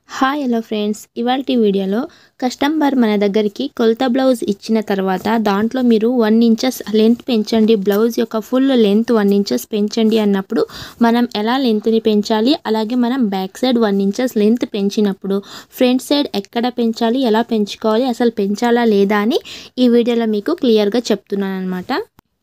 hi hello friends ఇవాళ వీడియోలో customer మన దగ్గరికి కొలత బ్లౌజ్ ఇచ్చిన తర్వాత దాంట్లో మీరు వన్ ఇంచెస్ లెంత్ పెంచండి బ్లౌజ్ యొక్క ఫుల్ లెంత్ వన్ ఇంచెస్ పెంచండి అన్నప్పుడు మనం ఎలా లెంత్ని పెంచాలి అలాగే మనం back side one inches length పెంచినప్పుడు ఫ్రంట్ సైడ్ ఎక్కడ పెంచాలి ఎలా పెంచుకోవాలి అసలు పెంచాలా లేదా అని ఈ వీడియోలో మీకు క్లియర్గా చెప్తున్నాను అనమాట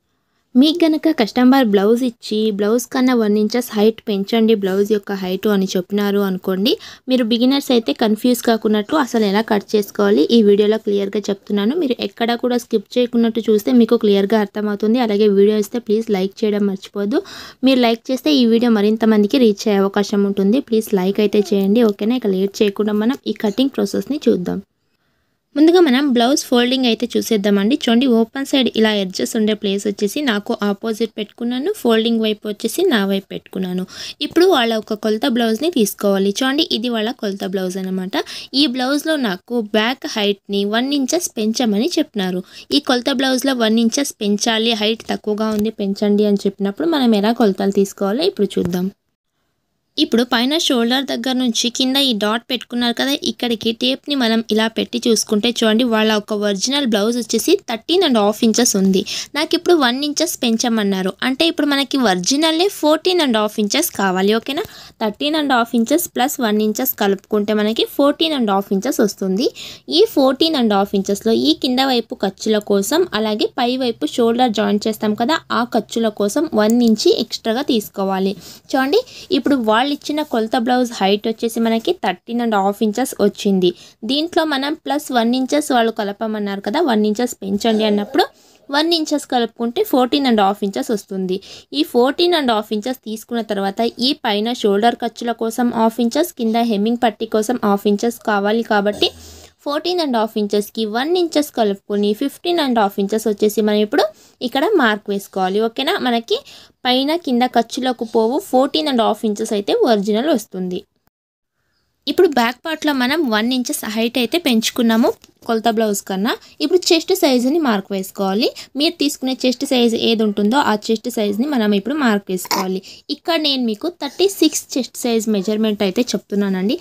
మీకు గనక కస్టమర్ బ్లౌజ్ ఇచ్చి బ్లౌజ్ కన్నా వన్ ఇంచెస్ హైట్ పెంచండి బ్లౌజ్ యొక్క హైట్ అని చెప్పినారు అనుకోండి మీరు బిగినర్స్ అయితే కన్ఫ్యూజ్ కాకున్నట్టు అసలు ఎలా కట్ చేసుకోవాలి ఈ వీడియోలో క్లియర్గా చెప్తున్నాను మీరు ఎక్కడ కూడా స్కిప్ చేయకున్నట్టు చూస్తే మీకు క్లియర్గా అర్థమవుతుంది అలాగే వీడియో ఇస్తే ప్లీజ్ లైక్ చేయడం మర్చిపోద్దు మీరు లైక్ చేస్తే ఈ వీడియో మరింత మందికి రీచ్ అయ్యే అవకాశం ఉంటుంది ప్లీజ్ లైక్ అయితే చేయండి ఓకేనా ఇక లేట్ చేయకుండా మనం ఈ కటింగ్ ప్రాసెస్ని చూద్దాం ముందుగా మనం బ్లౌజ్ ఫోల్డింగ్ అయితే చూసేద్దామండి చూడండి ఓపెన్ సైడ్ ఇలా ఎడ్జెస్ ఉండే ప్లేస్ వచ్చేసి నాకు ఆపోజిట్ పెట్టుకున్నాను ఫోల్డింగ్ వైపు వచ్చేసి నా వైపు పెట్టుకున్నాను ఇప్పుడు వాళ్ళ ఒక కొలత బ్లౌజ్ని తీసుకోవాలి చూడండి ఇది వాళ్ళ కొలత బ్లౌజ్ అనమాట ఈ బ్లౌజ్లో నాకు బ్యాక్ హైట్ని వన్ ఇంచెస్ పెంచమని చెప్పినారు ఈ కొలత బ్లౌజ్లో వన్ ఇంచెస్ పెంచాలి హైట్ తక్కువగా ఉంది పెంచండి అని చెప్పినప్పుడు మనం ఎలా కొలతలు తీసుకోవాలో ఇప్పుడు చూద్దాం ఇప్పుడు పైన షోల్డర్ దగ్గర నుంచి కింద ఈ డాట్ పెట్టుకున్నారు కదా ఇక్కడికి టేప్ని మనం ఇలా పెట్టి చూసుకుంటే చూడండి వాళ్ళ ఒక ఒరిజినల్ బ్లౌజ్ వచ్చేసి థర్టీన్ అండ్ హాఫ్ ఇంచెస్ ఉంది నాకు ఇప్పుడు వన్ ఇంచెస్ పెంచమన్నారు అంటే ఇప్పుడు మనకి ఒరిజినల్లే ఫోర్టీన్ అండ్ హాఫ్ ఇంచెస్ కావాలి ఓకేనా thirteen and half inches plus one inches కలుపుకుంటే మనకి ఫోర్టీన్ అండ్ హాఫ్ ఇంచెస్ వస్తుంది ఈ ఫోర్టీన్ అండ్ హాఫ్ ఇంచెస్లో ఈ కింద వైపు ఖర్చుల కోసం అలాగే పై వైపు షోల్డర్ జాయిన్ చేస్తాం కదా ఆ ఖర్చుల కోసం వన్ ఇంచి ఎక్స్ట్రాగా తీసుకోవాలి చూడండి ఇప్పుడు వాళ్ళు ఇచ్చిన కొలత బ్లౌజ్ హైట్ వచ్చేసి మనకి థర్టీన్ అండ్ హాఫ్ ఇంచెస్ వచ్చింది దీంట్లో మనం ప్లస్ వన్ ఇంచెస్ వాళ్ళు కలపమన్నారు కదా వన్ ఇంచెస్ పెంచండి అన్నప్పుడు వన్ ఇంచెస్ కలుపుకుంటే ఫోర్టీన్ అండ్ హాఫ్ ఇంచెస్ వస్తుంది ఈ ఫోర్టీన్ అండ్ హాఫ్ ఇంచెస్ తీసుకున్న తర్వాత ఈ పైన షోల్డర్ ఖర్చుల కోసం హాఫ్ ఇంచెస్ కింద హెమ్మింగ్ పట్టీ కోసం హాఫ్ ఇంచెస్ కావాలి కాబట్టి ఫోర్టీన్ అండ్ హాఫ్ ఇంచెస్కి వన్ ఇంచెస్ కలుపుకొని ఫిఫ్టీన్ అండ్ హాఫ్ ఇంచెస్ వచ్చేసి మనం ఇప్పుడు ఇక్కడ మార్క్ వేసుకోవాలి ఓకేనా మనకి పైన కింద ఖర్చులకు పోవు ఫోర్టీన్ అండ్ హాఫ్ ఇంచెస్ అయితే ఒరిజినల్ వస్తుంది ఇప్పుడు బ్యాక్ పార్ట్లో మనం వన్ ఇంచెస్ హైట్ అయితే పెంచుకున్నాము కొలత బ్లౌజ్ కన్నా ఇప్పుడు చెస్ట్ సైజుని మార్క్ వేసుకోవాలి మీరు తీసుకునే చెస్ట్ సైజ్ ఏది ఉంటుందో ఆ చెస్ట్ సైజ్ని మనం ఇప్పుడు మార్క్ వేసుకోవాలి ఇక్కడ నేను మీకు thirty six chest size measurement అయితే చెప్తున్నానండి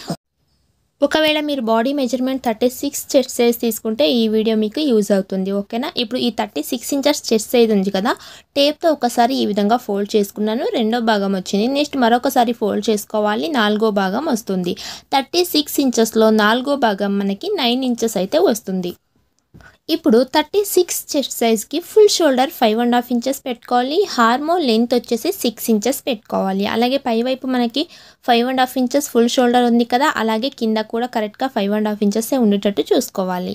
ఒకవేళ మీరు body measurement thirty six chest size తీసుకుంటే ఈ వీడియో మీకు యూజ్ అవుతుంది ఓకేనా ఇప్పుడు ఈ thirty six inches chest size ఉంది కదా టేప్తో ఒకసారి ఈ విధంగా ఫోల్డ్ చేసుకున్నాను రెండో భాగం వచ్చింది నెక్స్ట్ మరొకసారి ఫోల్డ్ చేసుకోవాలి నాలుగో భాగం వస్తుంది థర్టీ సిక్స్ ఇంచెస్లో నాలుగో భాగం మనకి నైన్ ఇంచెస్ అయితే వస్తుంది ఇప్పుడు థర్టీ సిక్స్ చెస్ట్ సైజ్కి full shoulder five and half inches పెట్టుకోవాలి హార్మో లెంత్ వచ్చేసి సిక్స్ ఇంచెస్ పెట్టుకోవాలి అలాగే పైవైపు మనకి five and half inches full shoulder ఉంది కదా అలాగే కింద కూడా కరెక్ట్గా ఫైవ్ అండ్ హాఫ్ ఇంచెస్ ఉండేటట్టు చూసుకోవాలి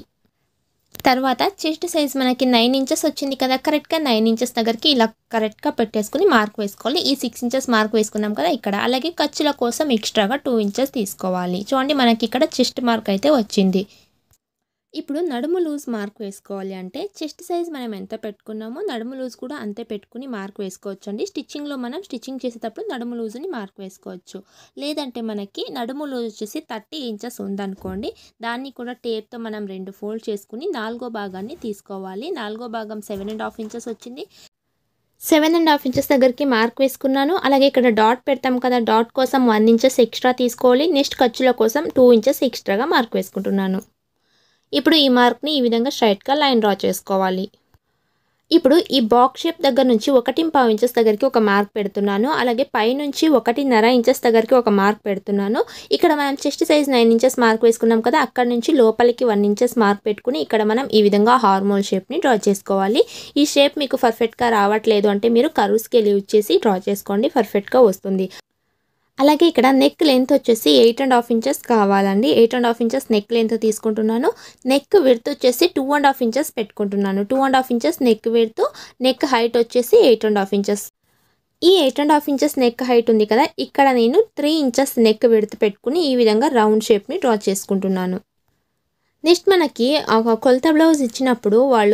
తర్వాత చెస్ట్ సైజ్ మనకి నైన్ ఇంచెస్ వచ్చింది కదా కరెక్ట్గా నైన్ ఇంచెస్ దగ్గరికి ఇలా కరెక్ట్గా పెట్టేసుకుని మార్క్ వేసుకోవాలి ఈ సిక్స్ ఇంచెస్ మార్క్ వేసుకున్నాం కదా ఇక్కడ అలాగే ఖర్చుల కోసం ఎక్స్ట్రాగా టూ ఇంచెస్ తీసుకోవాలి చూడండి మనకి ఇక్కడ చెస్ట్ మార్క్ అయితే వచ్చింది ఇప్పుడు నడుము లూజ్ మార్క్ వేసుకోవాలి అంటే చెస్ట్ సైజ్ మనం ఎంత పెట్టుకున్నామో నడుము లూజ్ కూడా అంతే పెట్టుకుని మార్క్ వేసుకోవచ్చు అండి స్టిచ్చింగ్లో మనం స్టిచ్చింగ్ చేసేటప్పుడు నడుము లూజ్ని మార్క్ వేసుకోవచ్చు లేదంటే మనకి నడుము లూజ్ వచ్చేసి థర్టీ ఇంచెస్ ఉందనుకోండి దాన్ని కూడా టేప్తో మనం రెండు ఫోల్డ్ చేసుకుని నాలుగో భాగాన్ని తీసుకోవాలి నాలుగో భాగం సెవెన్ అండ్ హాఫ్ ఇంచెస్ వచ్చింది సెవెన్ అండ్ హాఫ్ ఇంచెస్ దగ్గరికి మార్క్ వేసుకున్నాను అలాగే ఇక్కడ డాట్ పెడతాం కదా డాట్ కోసం వన్ ఇంచెస్ ఎక్స్ట్రా తీసుకోవాలి నెక్స్ట్ ఖర్చుల కోసం టూ ఇంచెస్ ఎక్స్ట్రాగా మార్క్ వేసుకుంటున్నాను ఇప్పుడు ఈ మార్క్ని ఈ విధంగా స్ట్రైట్గా లైన్ డ్రా చేసుకోవాలి ఇప్పుడు ఈ బాక్స్ షేప్ దగ్గర నుంచి ఒకటి పావు ఇంచెస్ దగ్గరికి ఒక మార్క్ పెడుతున్నాను అలాగే పైనుంచి ఒకటిన్నర ఇంచెస్ దగ్గరికి ఒక మార్క్ పెడుతున్నాను ఇక్కడ మనం chest size nine inches mark వేసుకున్నాం కదా అక్కడ నుంచి లోపలికి వన్ ఇంచెస్ మార్క్ పెట్టుకుని ఇక్కడ మనం ఈ విధంగా హార్మోల్ షేప్ని డ్రా చేసుకోవాలి ఈ షేప్ మీకు పర్ఫెక్ట్గా రావట్లేదు అంటే మీరు కరువు స్కేల్ యూజ్ చేసి డ్రా చేసుకోండి పర్ఫెక్ట్గా వస్తుంది అలాగే ఇక్కడ నెక్ లెంత్ వచ్చేసి ఎయిట్ అండ్ హాఫ్ ఇంచెస్ కావాలండి eight and half inches neck length తీసుకుంటున్నాను నెక్ విడ్త్ వచ్చేసి టూ అండ్ హాఫ్ ఇంచెస్ పెట్టుకుంటున్నాను two and half inches neck width neck height వచ్చేసి ఎయిట్ అండ్ హాఫ్ ఇంచెస్ ఈ eight and half inches neck height ఉంది కదా ఇక్కడ నేను త్రీ ఇంచెస్ నెక్ విడత పెట్టుకుని ఈ విధంగా రౌండ్ షేప్ని డ్రా చేసుకుంటున్నాను నెక్స్ట్ మనకి ఒక కొలత బ్లౌజ్ ఇచ్చినప్పుడు వాళ్ళు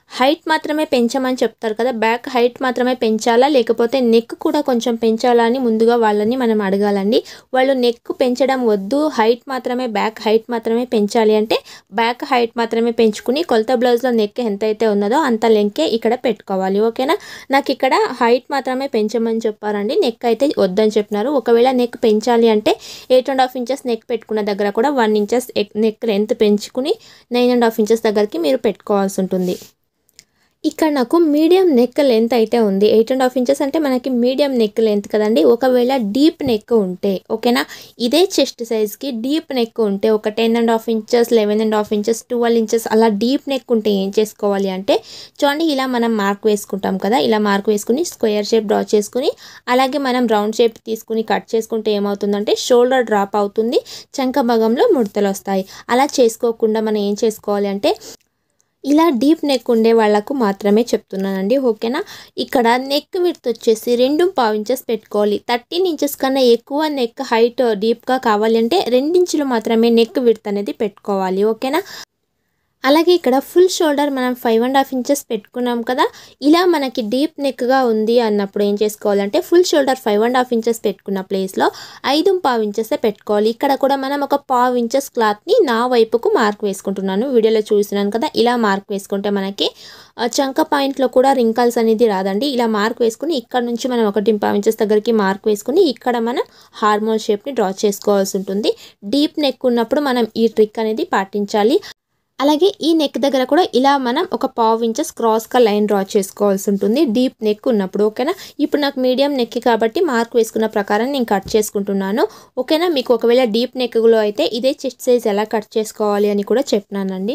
హైట్ మాత్రమే పెంచమని చెప్తారు కదా బ్యాక్ హైట్ మాత్రమే పెంచాలా లేకపోతే నెక్ కూడా కొంచెం పెంచాలా అని ముందుగా వాళ్ళని మనం అడగాలండి వాళ్ళు నెక్ పెంచడం వద్దు హైట్ మాత్రమే బ్యాక్ హైట్ మాత్రమే పెంచాలి అంటే బ్యాక్ హైట్ మాత్రమే పెంచుకుని కొలత బ్లౌజ్లో నెక్ ఎంత అయితే ఉన్నదో అంత లెంకే ఇక్కడ పెట్టుకోవాలి ఓకేనా నాకు ఇక్కడ హైట్ మాత్రమే పెంచమని చెప్పారండి నెక్ అయితే వద్దని చెప్పినారు ఒకవేళ నెక్ పెంచాలి అంటే eight and half inches neck పెట్టుకున్న దగ్గర కూడా వన్ ఇంచెస్ నెక్ లెంత్ పెంచుకుని నైన్ అండ్ హాఫ్ ఇంచెస్ దగ్గరికి మీరు పెట్టుకోవాల్సి ఉంటుంది ఇక్కడ నాకు మీడియం నెక్ లెంత్ అయితే ఉంది ఎయిట్ అండ్ హాఫ్ ఇంచెస్ అంటే మనకి మీడియం నెక్ లెంత్ కదండి ఒకవేళ డీప్ నెక్ ఉంటే ఓకేనా ఇదే చెస్ట్ సైజ్కి డీప్ నెక్ ఉంటే ఒక ten and half inches eleven and half inches twelve inches అలా డీప్ నెక్ ఉంటే ఏం చేసుకోవాలి అంటే చూడండి ఇలా మనం మార్క్ వేసుకుంటాం కదా ఇలా మార్క్ వేసుకుని స్క్వేర్ షేప్ డ్రా చేసుకుని అలాగే మనం రౌండ్ షేప్ తీసుకుని కట్ చేసుకుంటే ఏమవుతుందంటే షోల్డర్ డ్రాప్ అవుతుంది చంక భాగంలో ముడతలు వస్తాయి అలా చేసుకోకుండా మనం ఏం చేసుకోవాలి అంటే ఇలా డీప్ నెక్ ఉండే వాళ్ళకు మాత్రమే చెప్తున్నానండి ఓకేనా ఇక్కడ నెక్ విడ్త్ వచ్చేసి రెండు పావు ఇంచెస్ పెట్టుకోవాలి థర్టీన్ ఇంచెస్ కన్నా ఎక్కువ నెక్ హైట్ డీప్గా కావాలి అంటే రెండించులు మాత్రమే నెక్ విడ్త్ అనేది పెట్టుకోవాలి ఓకేనా అలాగే ఇక్కడ ఫుల్ షోల్డర్ మనం ఫైవ్ అండ్ హాఫ్ ఇంచెస్ పెట్టుకున్నాం కదా ఇలా మనకి డీప్ నెక్గా ఉంది అన్నప్పుడు ఏం చేసుకోవాలంటే full shoulder five and half inches పెట్టుకున్న ప్లేస్లో ఐదు పావు ఇంచెస్ పెట్టుకోవాలి ఇక్కడ కూడా మనం ఒక పావు ఇంచెస్ క్లాత్ని నా వైపుకు మార్క్ వేసుకుంటున్నాను వీడియోలో చూస్తున్నాను కదా ఇలా మార్క్ వేసుకుంటే మనకి ఆ, చంక పాయింట్లో కూడా రింకల్స్ అనేది రాదండి ఇలా మార్క్ వేసుకుని ఇక్కడ నుంచి మనం ఒకటి పావు ఇంచెస్ దగ్గరికి మార్క్ వేసుకుని ఇక్కడ మనం హార్మోన్ షేప్ని డ్రా చేసుకోవాల్సి ఉంటుంది డీప్ నెక్ ఉన్నప్పుడు మనం ఈ ట్రిక్ అనేది పాటించాలి అలాగే ఈ నెక్ దగ్గర కూడా ఇలా మనం ఒక పావు ఇంచెస్ క్రాస్గా లైన్ డ్రా చేసుకోవాల్సి ఉంటుంది డీప్ నెక్ ఉన్నప్పుడు ఓకేనా ఇప్పుడు నాకు మీడియం నెక్ కాబట్టి మార్క్ వేసుకున్న ప్రకారం నేను కట్ చేసుకుంటున్నాను ఓకేనా మీకు ఒకవేళ డీప్ నెక్లో అయితే ఇదే చెస్ట్ సైజ్ ఎలా కట్ చేసుకోవాలి అని కూడా చెప్పినానండి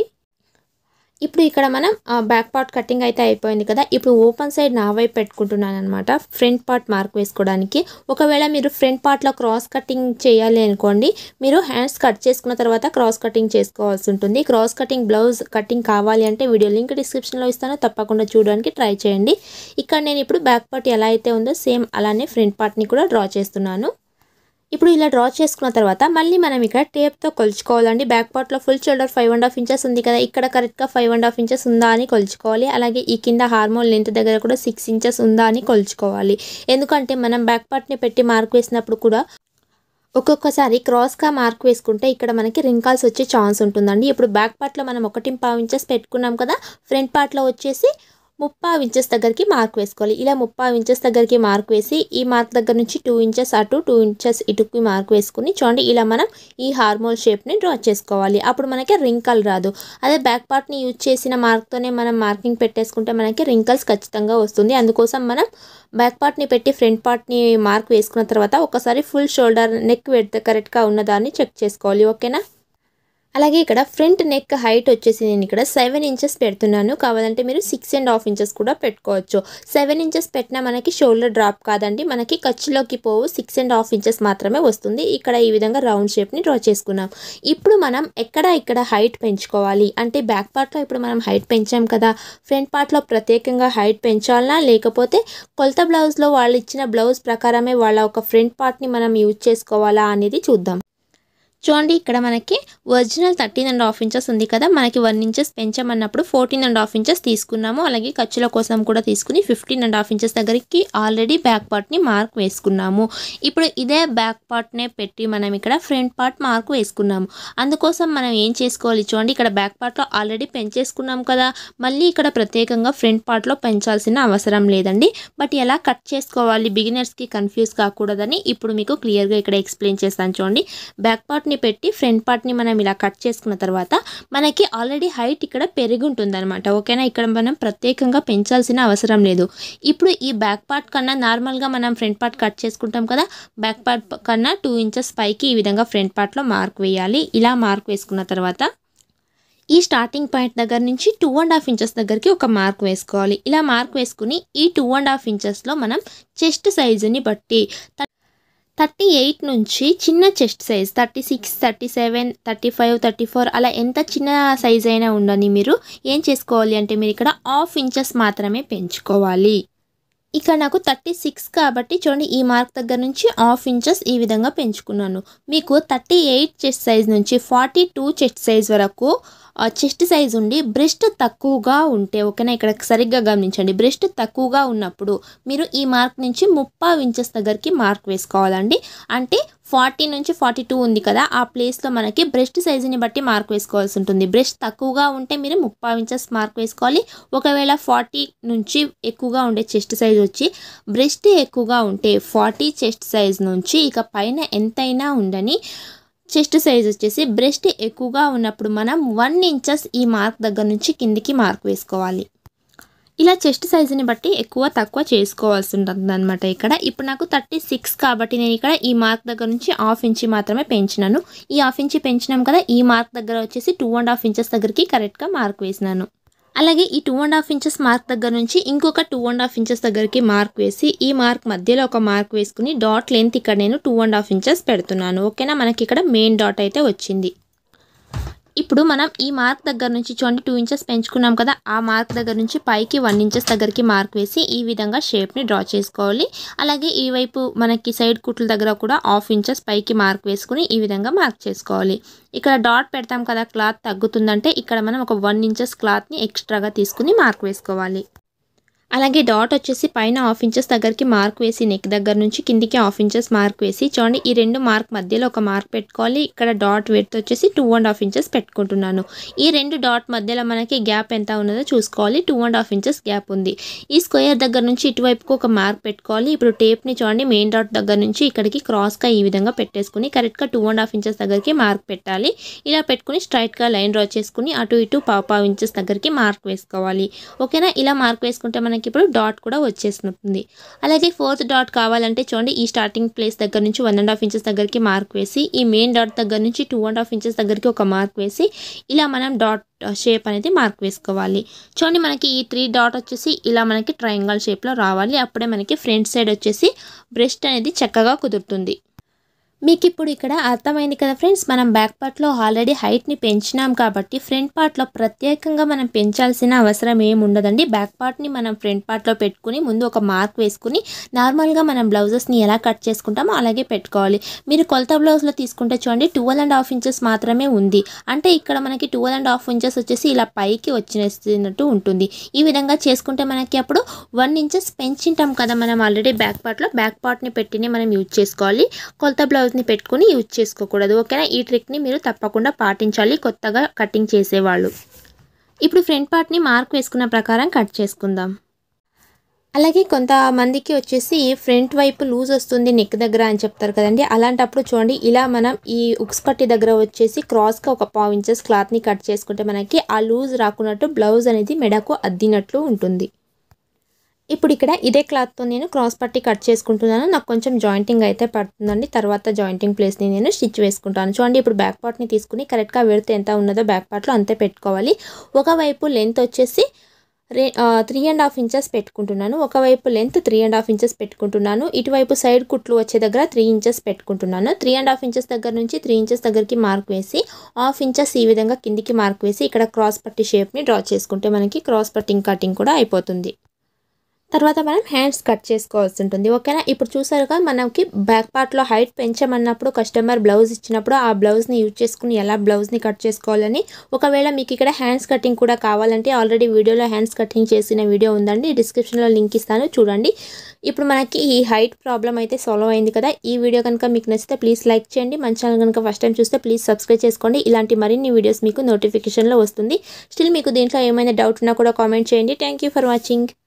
ఇప్పుడు ఇక్కడ మనం బ్యాక్ పార్ట్ కటింగ్ అయితే అయిపోయింది కదా ఇప్పుడు ఓపెన్ సైడ్ నా వైపు పెట్టుకుంటున్నాను అనమాట ఫ్రంట్ పార్ట్ మార్క్ వేసుకోవడానికి ఒకవేళ మీరు ఫ్రంట్ పార్ట్లో క్రాస్ కటింగ్ చేయాలి అనుకోండి మీరు హ్యాండ్స్ కట్ చేసుకున్న తర్వాత క్రాస్ కటింగ్ చేసుకోవాల్సి ఉంటుంది క్రాస్ కటింగ్ బ్లౌజ్ కటింగ్ కావాలి అంటే వీడియో లింక్ డిస్క్రిప్షన్లో ఇస్తాను తప్పకుండా చూడడానికి ట్రై చేయండి ఇక్కడ నేను ఇప్పుడు బ్యాక్ పార్ట్ ఎలా అయితే ఉందో సేమ్ అలానే ఫ్రంట్ పార్ట్ని కూడా డ్రా చేస్తున్నాను ఇప్పుడు ఇలా డ్రా చేసుకున్న తర్వాత మళ్ళీ మనం ఇక్కడ టేప్తో కొలుచుకోవాలండి బ్యాక్ పార్ట్లో full shoulder five and half inches ఉంది కదా ఇక్కడ కరెక్ట్గా ఫైవ్ అండ్ హాఫ్ ఇంచెస్ ఉందా అని కొలుచుకోవాలి అలాగే ఈ కింద హార్మోన్ లెంత్ దగ్గర కూడా సిక్స్ ఇంచెస్ ఉందా అని కొలుచుకోవాలి ఎందుకంటే మనం బ్యాక్ పార్ట్ని పెట్టి మార్క్ వేసినప్పుడు కూడా ఒక్కొక్కసారి క్రాస్గా మార్క్ వేసుకుంటే ఇక్కడ మనకి రింకాల్స్ వచ్చే ఛాన్స్ ఉంటుందండి ఇప్పుడు బ్యాక్ పార్ట్లో మనం ఒకటి పావు ఇంచెస్ పెట్టుకున్నాం కదా ఫ్రంట్ పార్ట్లో వచ్చేసి ముప్పావు ఇంచెస్ దగ్గరికి మార్క్ వేసుకోవాలి ఇలా ముప్పావు ఇంచెస్ దగ్గరికి మార్క్ వేసి ఈ మార్క్ దగ్గర నుంచి టూ ఇంచెస్ అటు టూ ఇంచెస్ ఇటుకి మార్క్ వేసుకుని చూడండి ఇలా మనం ఈ హార్మోన్ షేప్ని డ్రా చేసుకోవాలి అప్పుడు మనకి రింకల్ రాదు అదే బ్యాక్ పార్ట్ని యూజ్ చేసిన మార్క్తోనే మనం మార్కింగ్ పెట్టేసుకుంటే మనకి రింకల్స్ ఖచ్చితంగా వస్తుంది అందుకోసం మనం బ్యాక్ పార్ట్ని పెట్టి ఫ్రంట్ పార్ట్ని మార్క్ వేసుకున్న తర్వాత ఒకసారి ఫుల్ షోల్డర్ నెక్ పెడితే కరెక్ట్గా ఉన్నదాన్ని చెక్ చేసుకోవాలి ఓకేనా అలాగే ఇక్కడ ఫ్రంట్ నెక్ హైట్ వచ్చేసి నేను ఇక్కడ సెవెన్ ఇంచెస్ పెడుతున్నాను కావాలంటే మీరు సిక్స్ అండ్ హాఫ్ ఇంచెస్ కూడా పెట్టుకోవచ్చు సెవెన్ ఇంచెస్ పెట్టినా మనకి షోల్డర్ డ్రాప్ కాదండి మనకి ఖర్చులోకి పోవు సిక్స్ అండ్ హాఫ్ ఇంచెస్ మాత్రమే వస్తుంది ఇక్కడ ఈ విధంగా రౌండ్ షేప్ని డ్రా చేసుకున్నాం ఇప్పుడు మనం ఎక్కడ ఇక్కడ హైట్ పెంచుకోవాలి అంటే బ్యాక్ పార్ట్లో ఇప్పుడు మనం హైట్ పెంచాం కదా ఫ్రంట్ పార్ట్లో ప్రత్యేకంగా హైట్ పెంచాలనా లేకపోతే కొలత బ్లౌజ్లో వాళ్ళు ఇచ్చిన బ్లౌజ్ ప్రకారమే వాళ్ళ ఒక ఫ్రంట్ పార్ట్ని మనం యూజ్ చేసుకోవాలా అనేది చూద్దాం చూడండి ఇక్కడ మనకి original thirteen and half inches ఉంది కదా మనకి వన్ ఇంచెస్ పెంచమన్నప్పుడు ఫోర్టీన్ అండ్ హాఫ్ ఇంచెస్ తీసుకున్నాము అలాగే ఖర్చుల కోసం కూడా తీసుకుని ఫిఫ్టీన్ అండ్ హాఫ్ ఇంచెస్ దగ్గరికి ఆల్రెడీ బ్యాక్ పార్ట్ని మార్క్ వేసుకున్నాము ఇప్పుడు ఇదే బ్యాక్ పార్ట్నే పెట్టి మనం ఇక్కడ ఫ్రంట్ పార్ట్ మార్క్ వేసుకున్నాము అందుకోసం మనం ఏం చేసుకోవాలి చూడండి ఇక్కడ బ్యాక్ పార్ట్లో ఆల్రెడీ పెంచేసుకున్నాం కదా మళ్ళీ ఇక్కడ ప్రత్యేకంగా ఫ్రంట్ పార్ట్లో పెంచాల్సిన అవసరం లేదండి బట్ ఎలా కట్ చేసుకోవాలి బిగినర్స్కి కన్ఫ్యూజ్ కాకూడదని ఇప్పుడు మీకు క్లియర్గా ఇక్కడ ఎక్స్ప్లెయిన్ చేస్తాను చూడండి బ్యాక్ పార్ట్ని పెట్టి ఫ్రంట్ పార్ట్ని మనం ఇలా కట్ చేసుకున్న తర్వాత మనకి ఆల్రెడీ హైట్ ఇక్కడ పెరిగి ఉంటుంది అనమాట ఓకేనా ఇక్కడ మనం ప్రత్యేకంగా పెంచాల్సిన అవసరం లేదు ఇప్పుడు ఈ బ్యాక్ పార్ట్ కన్నా నార్మల్గా మనం ఫ్రంట్ పార్ట్ కట్ చేసుకుంటాం కదా బ్యాక్ పార్ట్ కన్నా టూ ఇంచెస్ పైకి ఈ విధంగా ఫ్రంట్ పార్ట్లో మార్క్ వేయాలి ఇలా మార్క్ వేసుకున్న తర్వాత ఈ స్టార్టింగ్ పాయింట్ దగ్గర నుంచి టూ అండ్ హాఫ్ ఇంచెస్ దగ్గరికి ఒక మార్క్ వేసుకోవాలి ఇలా మార్క్ వేసుకుని ఈ టూ అండ్ హాఫ్ ఇంచెస్లో మనం చెస్ట్ సైజుని బట్టి థర్టీ ఎయిట్ నుంచి చిన్న chest size thirty six thirty seven thirty five thirty four అలా ఎంత చిన్న సైజ్ అయినా ఉండని మీరు ఏం చేసుకోవాలి అంటే మీరు ఇక్కడ హాఫ్ ఇంచెస్ మాత్రమే పెంచుకోవాలి ఇక్కడ నాకు థర్టీ సిక్స్ కాబట్టి చూడండి ఈ మార్క్ దగ్గర నుంచి హాఫ్ ఇంచెస్ ఈ విధంగా పెంచుకున్నాను మీకు థర్టీ ఎయిట్ చెస్ట్ సైజ్ నుంచి ఫార్టీ టూ చెస్ట్ సైజ్ వరకు చెస్ట్ సైజ్ ఉండి బ్రెస్ట్ తక్కువగా ఉంటే ఓకేనా ఇక్కడ సరిగ్గా గమనించండి బ్రెస్ట్ తక్కువగా ఉన్నప్పుడు మీరు ఈ మార్క్ నుంచి ముప్పై ఇంచెస్ దగ్గరికి మార్క్ వేసుకోవాలండి అంటే ఫార్టీ నుంచి ఫార్టీ టూ ఉంది కదా ఆ ప్లేస్లో మనకి బ్రెస్ట్ సైజుని బట్టి మార్క్ వేసుకోవాల్సి ఉంటుంది బ్రెస్ట్ తక్కువగా ఉంటే మీరు ముప్పై ఇంచెస్ మార్క్ వేసుకోవాలి ఒకవేళ ఫార్టీ నుంచి ఎక్కువగా ఉండే చెస్ట్ సైజ్ వచ్చి బ్రెస్ట్ ఎక్కువగా ఉంటే ఫార్టీ చెస్ట్ సైజ్ నుంచి ఇక పైన ఎంతైనా ఉండని చెస్ట్ సైజ్ వచ్చేసి బ్రెస్ట్ ఎక్కువగా ఉన్నప్పుడు మనం వన్ ఇంచెస్ ఈ మార్క్ దగ్గర నుంచి కిందికి మార్క్ వేసుకోవాలి ఇలా చెస్ట్ సైజుని బట్టి ఎక్కువ తక్కువ చేసుకోవాల్సి ఉంటుంది అనమాట ఇక్కడ ఇప్పుడు నాకు థర్టీ సిక్స్ కాబట్టి నేను ఇక్కడ ఈ మార్క్ దగ్గర నుంచి హాఫ్ ఇంచి మాత్రమే పెంచినాను ఈ హాఫ్ ఇంచి పెంచినాం కదా ఈ మార్క్ దగ్గర వచ్చేసి టూ అండ్ హాఫ్ ఇంచెస్ దగ్గరికి కరెక్ట్గా మార్క్ వేసినాను అలాగే ఈ two and half inches mark దగ్గర నుంచి ఇంకొక టూ అండ్ హాఫ్ ఇంచెస్ దగ్గరికి మార్క్ వేసి ఈ మార్క్ మధ్యలో ఒక మార్క్ వేసుకుని డాట్ లెంత్ ఇక్కడ నేను టూ అండ్ హాఫ్ ఇంచెస్ పెడుతున్నాను ఓకేనా మనకి ఇక్కడ మెయిన్ డాట్ అయితే వచ్చింది ఇప్పుడు మనం ఈ మార్క్ దగ్గర నుంచి చూడండి టూ ఇంచెస్ పెంచుకున్నాం కదా ఆ మార్క్ దగ్గర నుంచి పైకి వన్ ఇంచెస్ దగ్గరికి మార్క్ వేసి ఈ విధంగా షేప్ని డ్రా చేసుకోవాలి అలాగే ఈ వైపు మనకి సైడ్ కుట్ల దగ్గర కూడా హాఫ్ ఇంచెస్ పైకి మార్క్ వేసుకుని ఈ విధంగా మార్క్ చేసుకోవాలి ఇక్కడ డాట్ పెడతాం కదా క్లాత్ తగ్గుతుందంటే ఇక్కడ మనం ఒక వన్ ఇంచెస్ క్లాత్ని ఎక్స్ట్రాగా తీసుకుని మార్క్ వేసుకోవాలి అలాగే డాట్ వచ్చేసి పైన హాఫ్ ఇంచెస్ దగ్గరికి మార్క్ వేసి నెక్ దగ్గర నుంచి కిందికి హాఫ్ ఇంచెస్ మార్క్ వేసి చూడండి ఈ రెండు మార్క్ మధ్యలో ఒక మార్క్ పెట్టుకోవాలి ఇక్కడ డాట్ వెడ్త్ వచ్చేసి టూ అండ్ హాఫ్ ఇంచెస్ పెట్టుకుంటున్నాను ఈ రెండు డాట్ మధ్యలో మనకి గ్యాప్ ఎంత ఉన్నదో చూసుకోవాలి two and half inches gap ఉంది ఈ స్క్వేర్ దగ్గర నుంచి ఇటువైపుకు ఒక మార్క్ పెట్టుకోవాలి ఇప్పుడు టేప్ని చూడండి మెయిన్ డాట్ దగ్గర నుంచి ఇక్కడికి క్రాస్గా ఈ విధంగా పెట్టేసుకుని కరెక్ట్గా టూ అండ్ హాఫ్ ఇంచెస్ దగ్గరికి మార్క్ పెట్టాలి ఇలా పెట్టుకుని స్ట్రైట్గా లైన్ డ్రా చేసుకుని అటు ఇటు పావు పావు ఇంచెస్ దగ్గరికి మార్క్ వేసుకోవాలి ఓకేనా ఇలా మార్క్ వేసుకుంటే మనకి ఇప్పుడు డాట్ కూడా వచ్చేస్తుంది అలాగే ఫోర్త్ డాట్ కావాలంటే చూడండి ఈ స్టార్టింగ్ ప్లేస్ దగ్గర నుంచి వన్ అండ్ హాఫ్ ఇంచెస్ దగ్గరికి మార్క్ వేసి ఈ మెయిన్ డాట్ దగ్గర నుంచి టూ అండ్ హాఫ్ ఇంచెస్ దగ్గరికి ఒక మార్క్ వేసి ఇలా మనం డాట్ షేప్ అనేది మార్క్ వేసుకోవాలి చూడండి మనకి ఈ త్రీ డాట్ వచ్చేసి ఇలా మనకి ట్రయాంగల్ షేప్లో రావాలి అప్పుడే మనకి ఫ్రంట్ సైడ్ వచ్చేసి బ్రెస్ట్ అనేది చక్కగా కుదురుతుంది మీకు ఇప్పుడు ఇక్కడ అర్థమైంది కదా ఫ్రెండ్స్ మనం బ్యాక్ పార్ట్లో ఆల్రెడీ హైట్ని పెంచినాం కాబట్టి ఫ్రంట్ పార్ట్లో ప్రత్యేకంగా మనం పెంచాల్సిన అవసరం ఏమి ఉండదండి బ్యాక్ పార్ట్ని మనం ఫ్రంట్ పార్ట్లో పెట్టుకుని ముందు ఒక మార్క్ వేసుకుని నార్మల్గా మనం బ్లౌజెస్ని ఎలా కట్ చేసుకుంటామో అలాగే పెట్టుకోవాలి మీరు కొలత బ్లౌజ్లో తీసుకుంటే చూడండి ట్వెల్వ్ అండ్ హాఫ్ ఇంచెస్ మాత్రమే ఉంది అంటే ఇక్కడ మనకి ట్వెల్వ్ అండ్ హాఫ్ ఇంచెస్ వచ్చేసి ఇలా పైకి వచ్చినట్టు ఉంటుంది ఈ విధంగా చేసుకుంటే మనకి అప్పుడు వన్ ఇంచెస్ పెంచింటాం కదా మనం ఆల్రెడీ బ్యాక్ పార్ట్లో బ్యాక్ పార్ట్ని పెట్టినే మనం యూజ్ చేసుకోవాలి కొలత బ్లౌజ్ని పెట్టుకుని యూజ్ చేసుకోకూడదు ఓకేనా ఈ ట్రిక్ని మీరు తప్పకుండా పాటించాలి కొత్తగా కటింగ్ చేసేవాళ్ళు ఇప్పుడు ఫ్రంట్ పార్ట్ని మార్క్ వేసుకున్న ప్రకారం కట్ చేసుకుందాం అలాగే కొంతమందికి వచ్చేసి ఫ్రంట్ వైపు లూజ్ వస్తుంది నెక్ దగ్గర అని చెప్తారు కదండి అలాంటప్పుడు చూడండి ఇలా మనం ఈ ఉక్స్ పట్టి దగ్గర వచ్చేసి క్రాస్గా ఒక పావు ఇంచెస్ క్లాత్ని కట్ చేసుకుంటే మనకి ఆ లూజ్ రాకున్నట్టు బ్లౌజ్ అనేది మెడకు అద్దినట్లు ఉంటుంది ఇప్పుడు ఇక్కడ ఇదే క్లాత్తో నేను క్రాస్ పట్టి కట్ చేసుకుంటున్నాను నాకు కొంచెం జాయింటింగ్ అయితే పడుతుందండి తర్వాత జాయింటింగ్ ప్లేస్ని నేను స్టిచ్ వేసుకుంటాను చూడండి ఇప్పుడు బ్యాక్ పార్ట్ని తీసుకుని కరెక్ట్గా వెడితే ఎంత ఉన్నదో బ్యాక్ పార్ట్లో అంతే పెట్టుకోవాలి ఒకవైపు లెంత్ వచ్చేసి రే త్రీ అండ్ హాఫ్ ఇంచెస్ పెట్టుకుంటున్నాను ఒకవైపు length three and half inches పెట్టుకుంటున్నాను ఇటువైపు సైడ్ కుట్లు వచ్చే దగ్గర త్రీ ఇంచెస్ పెట్టుకుంటున్నాను త్రీ అండ్ హాఫ్ ఇంచెస్ దగ్గర నుంచి త్రీ ఇంచెస్ దగ్గరికి మార్క్ వేసి హాఫ్ ఇంచెస్ ఈ విధంగా కిందికి మార్క్ వేసి ఇక్కడ క్రాస్ పట్టి షేప్ని డ్రా చేసుకుంటే మనకి క్రాస్ పట్టింగ్ కటింగ్ కూడా అయిపోతుంది తర్వాత మనం హ్యాండ్స్ కట్ చేసుకోవాల్సి ఉంటుంది ఓకేనా ఇప్పుడు చూసారుగా మనకి బ్యాక్ పార్ట్లో హైట్ పెంచమన్నప్పుడు కస్టమర్ బ్లౌజ్ ఇచ్చినప్పుడు ఆ బ్లౌజ్ని యూజ్ చేసుకుని ఎలా బ్లౌజ్ని కట్ చేసుకోవాలని ఒకవేళ మీకు ఇక్కడ హ్యాండ్స్ కటింగ్ కూడా కావాలంటే ఆల్రెడీ వీడియోలో హ్యాండ్స్ కటింగ్ చేసిన వీడియో ఉందండి డిస్క్రిప్షన్లో లింక్ ఇస్తాను చూడండి ఇప్పుడు మనకి ఈ హైట్ ప్రాబ్లం అయితే సాల్వ్ అయింది కదా ఈ వీడియో కనుక మీకు నచ్చితే ప్లీజ్ లైక్ చేయండి మన ఛానల్ కనుక ఫస్ట్ టైం చూస్తే ప్లీజ్ సబ్స్క్రైబ్ చేసుకోండి ఇలాంటి మరిన్ని వీడియోస్ మీకు నోటిఫికేషన్లో వస్తుంది స్టిల్ మీకు దీంట్లో ఏమైనా డౌట్ ఉన్నా కూడా కామెంట్ చేయండి థ్యాంక్ ఫర్ వాచింగ్